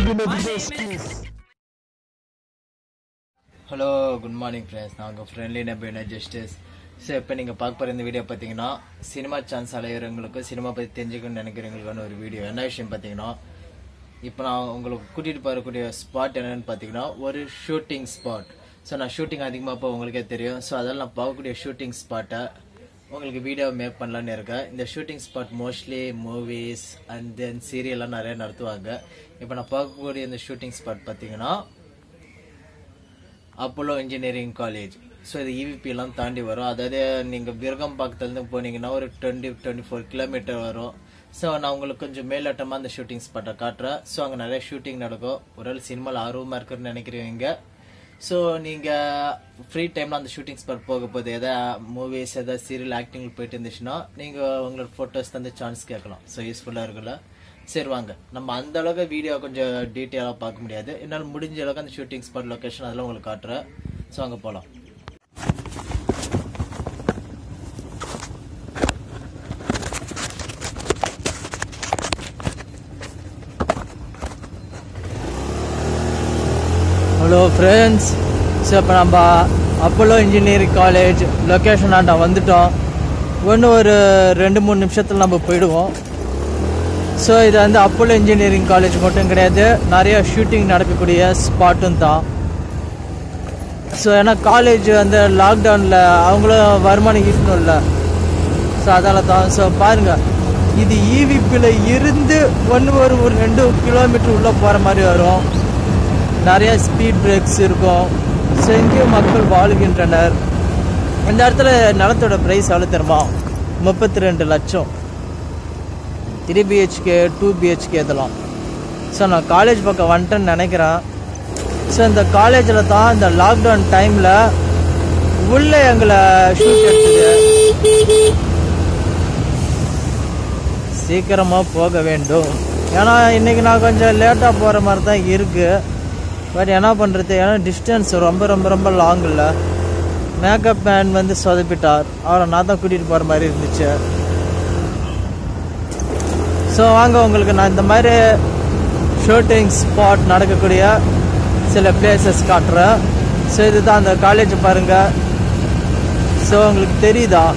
Hello good morning friends நான் உங்கள் friendly நம்பின ஜஸ்டிஸ் ஸோ இப்போ நீங்கள் பார்க்க போகிற இந்த வீடியோ பார்த்தீங்கன்னா சினிமா சான்ஸ் அலையிறவங்களுக்கு சினிமா பற்றி தெரிஞ்சுக்கணும்னு நினைக்கிறவங்களுக்கான ஒரு வீடியோ என்ன விஷயம் பார்த்தீங்கன்னா இப்போ நான் உங்களுக்கு கூட்டிகிட்டு போகக்கூடிய ஸ்பாட் என்னன்னு பார்த்தீங்கன்னா ஒரு ஷூட்டிங் ஸ்பாட் ஸோ நான் ஷூட்டிங் அதிகமாக இப்போ உங்களுக்கே தெரியும் ஸோ அதெல்லாம் நான் பார்க்கக்கூடிய ஷூட்டிங் ஸ்பாட்டை உங்களுக்கு வீடியோ மேக் பண்ணலான்னு இருக்கேன் இந்த shooting spot mostly movies and then சீரியல்லாம் நிறைய நடத்துவாங்க இப்போ நான் பார்க்கக்கூடிய இந்த ஷூட்டிங் ஸ்பாட் பார்த்தீங்கன்னா அப்போலோ இன்ஜினியரிங் காலேஜ் ஸோ இது EVP எல்லாம் தாண்டி வரும் அதாவது நீங்கள் விருகம்பாக்கத்துலேருந்து போனீங்கன்னா ஒரு டுவெண்ட்டி டுவெண்ட்டி ஃபோர் கிலோமீட்டர் வரும் ஸோ நான் உங்களுக்கு கொஞ்சம் மேலோட்டமாக அந்த ஷூட்டிங் ஸ்பாட்டை காட்டுறேன் ஸோ அங்கே நிறைய ஷூட்டிங் நடக்கும் ஒரு ஆள் சினிமாவில் ஆர்வமாக இருக்குன்னு நினைக்கிறீங்க ஸோ நீங்கள் ஃப்ரீ டைமில் அந்த ஷூட்டிங் ஸ்பாட் போக போது எதாவது மூவிஸ் எதாவது சீரியல் ஆக்டிங் போயிட்டு இருந்துச்சுன்னா நீங்கள் உங்களோட ஃபோட்டோஸ் தந்து சான்ஸ் கேட்கலாம் ஸோ யூஸ்ஃபுல்லாக இருக்குல்ல சரி வாங்க நம்ம அந்த அளவுக்கு வீடியோ கொஞ்சம் டீட்டெயிலாக பார்க்க முடியாது என்னால் முடிஞ்ச அளவுக்கு அந்த ஷூட்டிங் ஸ்பாட் லொக்கேஷன் அதெல்லாம் உங்களுக்கு காட்டுறேன் ஸோ அங்கே போகலாம் ஹலோ ஃப்ரெண்ட்ஸ் ஸோ இப்போ நம்ம அப்போலோ இன்ஜினியரிங் காலேஜ் லொக்கேஷன் ஆண்டா வந்துட்டோம் ஒன்று ஒரு ரெண்டு மூணு நிமிஷத்தில் நம்ம போயிடுவோம் ஸோ இது வந்து அப்போலோ இன்ஜினியரிங் காலேஜ் மட்டும் கிடையாது நிறைய ஷூட்டிங் நடக்கக்கூடிய ஸ்பாட்டும் தான் ஸோ ஏன்னா காலேஜ் வந்து லாக்டவுனில் அவங்களும் வருமானம் ஈட்டணும்ல ஸோ அதால தான் ஸோ பாருங்கள் இது ஈவிப்பில் இருந்து ஒன்று ஒரு ஒரு ரெண்டு கிலோமீட்டர் உள்ளே போகிற மாதிரி வரும் நிறைய ஸ்பீட் பிரேக்ஸ் இருக்கும் ஸோ இங்கேயும் மக்கள் வாழ்கின்றனர் இந்த இடத்துல நிலத்தோட ப்ரைஸ் எவ்வளோ தெரியுமா முப்பத்தி ரெண்டு லட்சம் த்ரீ பிஹெச்கே டூ பிஹெச்கே இதெல்லாம் ஸோ நான் காலேஜ் பக்கம் வந்துட்டேன்னு நினைக்கிறேன் ஸோ இந்த காலேஜில் தான் இந்த லாக்டவுன் டைமில் உள்ளே எங்களை ஷூட் எடுத்தது சீக்கிரமாக போக வேண்டும் ஏன்னா இன்றைக்கி நான் கொஞ்சம் லேட்டாக போகிற மாதிரி தான் இருக்குது பட் என்ன பண்ணுறது ஏன்னா டிஸ்டன்ஸ் ரொம்ப ரொம்ப ரொம்ப லாங் இல்லை மேக்கப் மேன் வந்து சொதப்பிட்டார் அவரை நான் தான் கூட்டிகிட்டு போகிற மாதிரி இருந்துச்சு ஸோ வாங்க உங்களுக்கு நான் இந்த மாதிரி ஷூட்டிங் ஸ்பாட் நடக்கக்கூடிய சில பிளேசஸ் காட்டுறேன் ஸோ இதுதான் அந்த காலேஜ் பாருங்கள் ஸோ உங்களுக்கு தெரியுதா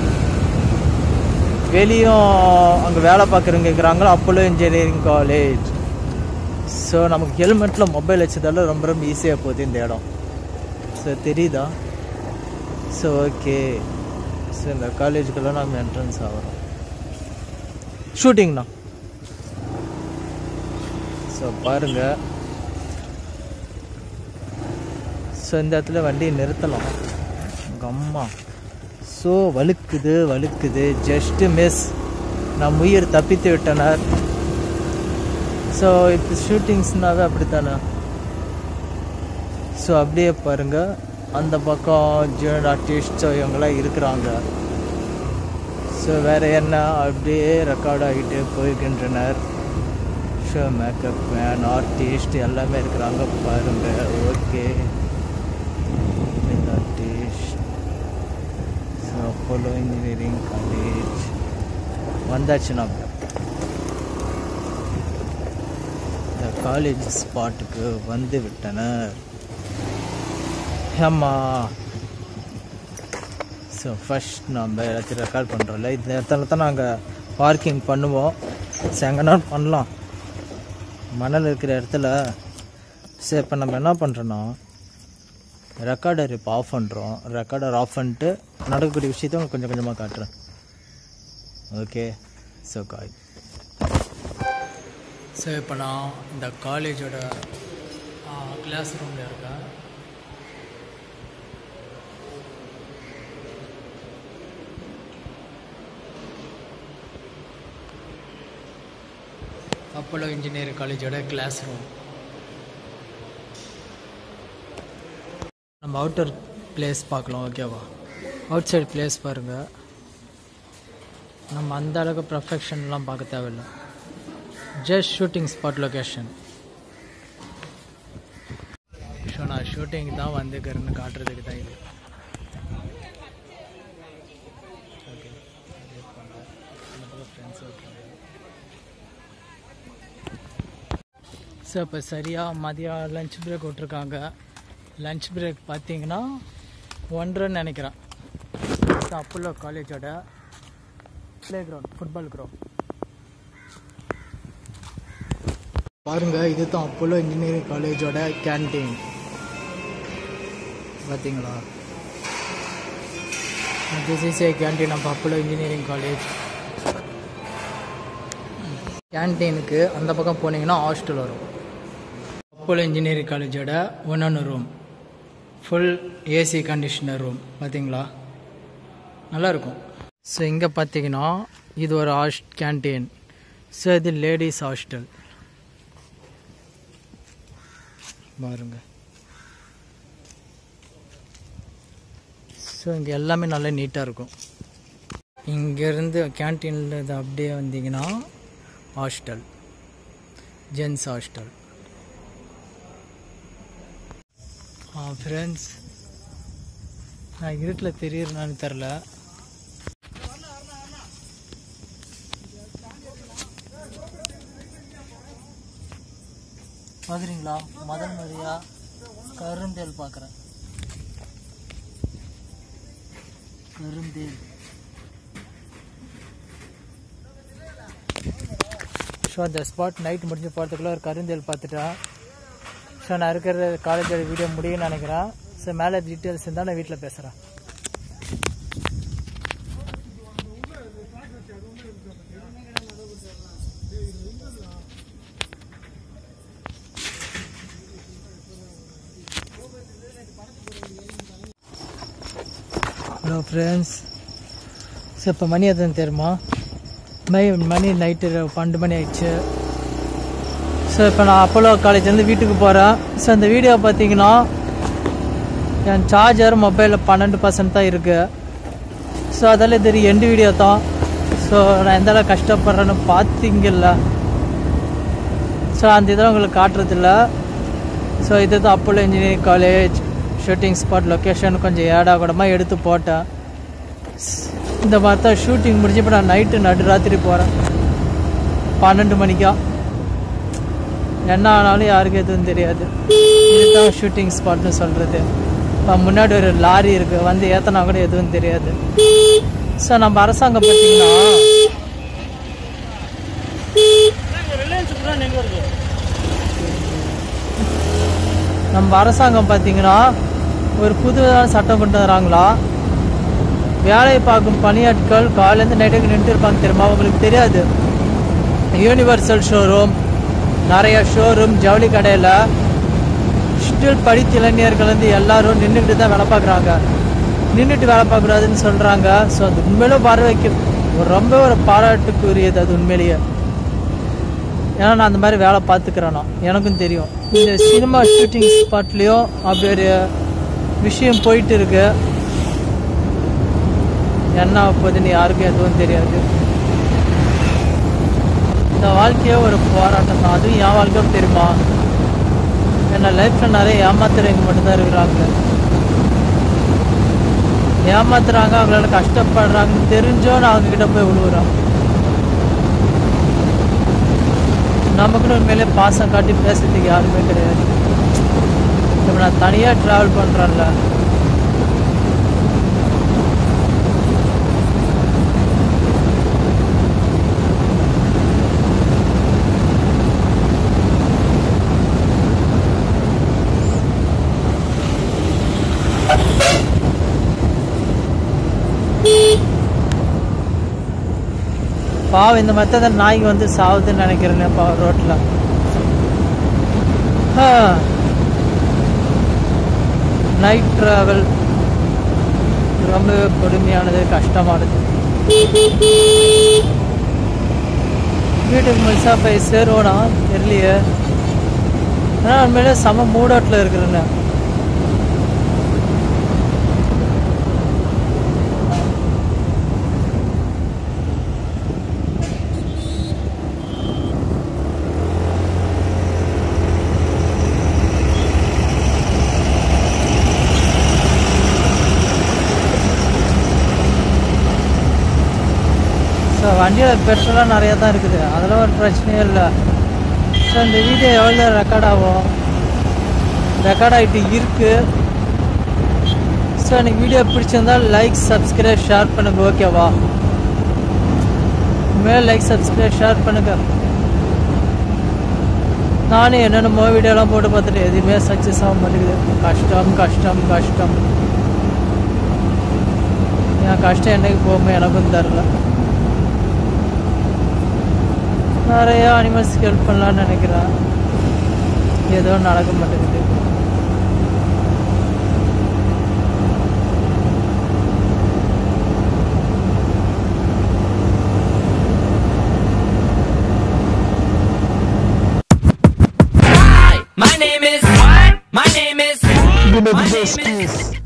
வெளியும் அங்கே வேலை பார்க்குறவங்க இருக்கிறாங்களோ அப்போலோ இன்ஜினியரிங் காலேஜ் ஸோ நமக்கு ஹெல்மெட்டில் மொபைல் வச்சதால ரொம்ப ரொம்ப ஈஸியாக போகுது இந்த இடம் ஸோ தெரியுதா ஸோ ஓகே ஸோ இந்த காலேஜுக்கெல்லாம் நம்ம என்ட்ரன்ஸ் ஆகிறோம் ஷூட்டிங்ண்ணா ஸோ பாருங்கள் ஸோ இந்த இடத்துல வண்டியை நிறுத்தலாம் உங்கள் அம்மா ஸோ வழுக்குது வழுக்குது ஜஸ்ட்டு மிஸ் நம் உயிர் தப்பித்து விட்டனர் ஸோ இப்போ ஷூட்டிங்ஸ்னாவே அப்படித்தானே ஸோ அப்படியே பாருங்கள் அந்த பக்கம் ஜூனியர் ஆர்டிஸ்ட் இவங்கெல்லாம் இருக்கிறாங்க ஸோ வேறு என்ன அப்படியே ரெக்கார்ட் ஆகிட்டு போயிருக்கின்றனர் ஷோ மேக்கப் மேன் ஆர்டிஸ்ட் எல்லாமே இருக்கிறாங்க பாருங்கள் okay artist so Apollo engineering college வந்தாச்சு நம்ம இந்த காலேஜ் ஸ்பாட்டுக்கு வந்து விட்டனர் ஆமா ஸோ ஃபஸ்ட் நம்ம எல்லாத்தையும் ரெக்கார்ட் பண்ணுறோம்ல இந்த இடத்துல தான் நாங்கள் பார்க்கிங் பண்ணுவோம் ஸோ எங்கன்னா பண்ணலாம் மணல் இருக்கிற இடத்துல சரி இப்போ நம்ம என்ன பண்ணுறோன்னா ரெக்கார்டர் இப்போ ஆஃப் பண்ணுறோம் ரெக்கார்டர் ஆஃப் பண்ணிட்டு நடக்கக்கூடிய விஷயத்த உங்களுக்கு கொஞ்சம் கொஞ்சமாக காட்டுறேன் ஓகே ஸோ காய் ஸோ இப்போ நான் இந்த காலேஜோட கிளாஸ் ரூமில் இருக்கேன் அப்போலோ இன்ஜினியரிங் காலேஜோட கிளாஸ் ரூம் நம்ம அவுட்டர் பிளேஸ் பார்க்கலாம் ஓகேவா அவுட் சைடு பிளேஸ் பாருங்கள் நம்ம அந்த அளவுக்கு ப்ரொஃபெக்ஷன்லாம் பார்க்க தேவையில்ல just shooting spot location so நான் ஷூட்டிங் தான் வந்துக்கிறேன்னு காட்டுறதுக்கு தான் இது okay friends okay so so இப்போ சரியாக மதியம் லஞ்ச் பிரேக் விட்ருக்காங்க லஞ்ச் பிரேக் பார்த்தீங்கன்னா ஒன்றரைன்னு நினைக்கிறேன் அப்போலோ காலேஜோட ப்ளே கிரவுண்ட் ஃபுட்பால் கிரவுண்ட் பாருங்க இதுதான் அப்போலோ இன்ஜினியரிங் காலேஜோட கேன்டீன் பார்த்தீங்களா this is a canteen of Apollo engineering college கேன்டீனுக்கு அந்த பக்கம் போனீங்கன்னா ஹாஸ்டல் வரும் அப்போலோ இன்ஜினியரிங் காலேஜோட ஒன்று room full AC conditioner room பார்த்தீங்களா நல்லாயிருக்கும் ஸோ இங்கே பார்த்தீங்கன்னா இது ஒரு ஹாஸ்ட் கேன்டீன் ஸோ இது லேடிஸ் ஹாஸ்டல் பாருங்க ஸோ இங்கே எல்லாமே நல்லா நீட்டாக இருக்கும் இங்கேருந்து கேன்டீனில் இது அப்படியே வந்தீங்கன்னா ஹாஸ்டல் ஜென்ஸ் ஹாஸ்டல் ஆ ஃப்ரெண்ட்ஸ் நான் இருட்டில் தெரியுறேன்னு தெரில பார்க்குறீங்களா முதல் முறையாக கருந்தேல் பார்க்குறேன் கருந்தேல் ஸோ அந்த ஸ்பாட் நைட் முடிஞ்சு போகிறதுக்குள்ள ஒரு கருந்தேல் பார்த்துட்டேன் ஸோ நான் இருக்கிற காலேஜோட வீடியோ முடியும்னு நினைக்கிறேன் ஸோ மேலே டீட்டெயில்ஸ் இருந்தால் நான் வீட்டில் பேசுகிறேன் ஹலோ ஃப்ரெண்ட்ஸ் ஸோ இப்போ மணி எதுன்னு தெரியுமா மை மணி நைட்டு பன்னெண்டு மணி ஆயிடுச்சு ஸோ இப்போ நான் அப்போலோ காலேஜ்லேருந்து வீட்டுக்கு போகிறேன் ஸோ அந்த வீடியோ பார்த்தீங்கன்னா என் சார்ஜர் மொபைலில் பன்னெண்டு பர்சன்ட் தான் இருக்குது ஸோ அதெல்லாம் தெரியும் எண்டு வீடியோ தான் ஸோ நான் எந்த அளவுக்கு கஷ்டப்படுறேன்னு பார்த்தீங்கல்ல ஸோ அந்த இதை உங்களுக்கு காட்டுறதில்ல ஸோ இது தான் Apollo engineering college shooting spot location கொஞ்சம் ஏடா கூடமாக எடுத்து போட்டேன் இந்த மாதிரி தான் ஷூட்டிங் முடிஞ்சு இப்போ நான் நைட்டு நடுராத்திரி போகிறேன் பன்னெண்டு மணிக்கா என்ன ஆனாலும் யாருக்கும் எதுவும் தெரியாது இதுதான் ஷூட்டிங் ஸ்பாட்னு சொல்கிறது இப்போ முன்னாடி ஒரு லாரி இருக்குது வந்து ஏற்றினா கூட எதுவும் தெரியாது ஸோ நம்ம அரசாங்கம் பார்த்தீங்கன்னா நம்ம அரசாங்கம் பார்த்தீங்கன்னா ஒரு புதுவிதமான சட்டம் கொண்டு வராங்களா வேலை பார்க்கும் பணியாட்கள் காலையிலேருந்து நைட்டுக்கு நின்று இருப்பாங்க தெரியுமா அவங்களுக்கு தெரியாது யூனிவர்சல் ஷோரூம் நிறைய ஷோரூம் ஜவுளி கடையில் ஸ்டில் படித்த இளைஞர்கள் வந்து எல்லாரும் நின்றுக்கிட்டு தான் வேலை பார்க்குறாங்க நின்றுட்டு வேலை பார்க்கக்கூடாதுன்னு சொல்கிறாங்க ஸோ அது உண்மையிலும் பார்வைக்கு ஒரு ரொம்ப ஒரு பாராட்டுக்குரியது அது உண்மையிலேயே ஏன்னா நான் அந்த மாதிரி வேலை பார்த்துக்கிறேன் நான் எனக்கும் தெரியும் இந்த சினிமா ஷூட்டிங் ஸ்பாட்லேயும் அப்படி ஒரு விஷயம் போயிட்டு இருக்கு என்ன போகுதுன்னு யாருக்கும் எதுவும் தெரியாது இந்த வாழ்க்கையே ஒரு போராட்டம் தான் அதுவும் என் வாழ்க்கையும் தெரியுமா என்ன லைஃப்பில் நிறைய ஏமாத்துறவங்க மட்டும்தான் இருக்கிறாங்க ஏமாத்துறாங்க அவங்களால கஷ்டப்படுறாங்கன்னு தெரிஞ்சோ நான் அவங்க கிட்ட போய் விழுவுறேன் நமக்குன்னு உண்மையிலே பாசம் காட்டி பேசுறதுக்கு யாருமே கிடையாது இப்போ நான் தனியாக ட்ராவல் பண்ணுறேன்ல பாவம் இந்த மாதிரி தான் நாய்க்கு வந்து சாவுதுன்னு நினைக்கிறேன் பா ரோட்டில் நைட் ட்ராவல் ரொம்ப கொடுமையானது கஷ்டமானது வீட்டுக்கு முழுசா போய் சேருவோனா தெரியலையே ஆனால் உண்மையிலே செம மூடாட்டில் இருக்கிறேன்னு ஸோ வண்டியில் பெட்ரோலாக நிறையா தான் இருக்குது அதெல்லாம் ஒரு பிரச்சனையே இல்லை ஸோ ஸோ இந்த வீடியோ எவ்வளோ ரெக்கார்ட் ஆகும் ரெக்கார்ட் ஆகிட்டு இருக்கு ஸோ எனக்கு வீடியோ பிடிச்சிருந்தா லைக் சப்ஸ்கிரைப் ஷேர் பண்ணுங்க ஓகேவா மேலே லைக் சப்ஸ்கிரைப் ஷேர் பண்ணுங்க நானும் என்னென்னமோ வீடியோலாம் போட்டு பார்த்துட்டு எதுவுமே சக்ஸஸ் ஆக மாட்டேங்குது கஷ்டம் கஷ்டம் கஷ்டம் என் கஷ்டம் என்னைக்கு போகுமோ எனக்கும் தெரில நிறைய அனிமல்ஸ்க்கு ஹெல்ப் பண்ணலான்னு நினைக்கிறேன் ஏதோ நடக்க மாட்டேங்குது My name is. My name is. My name is.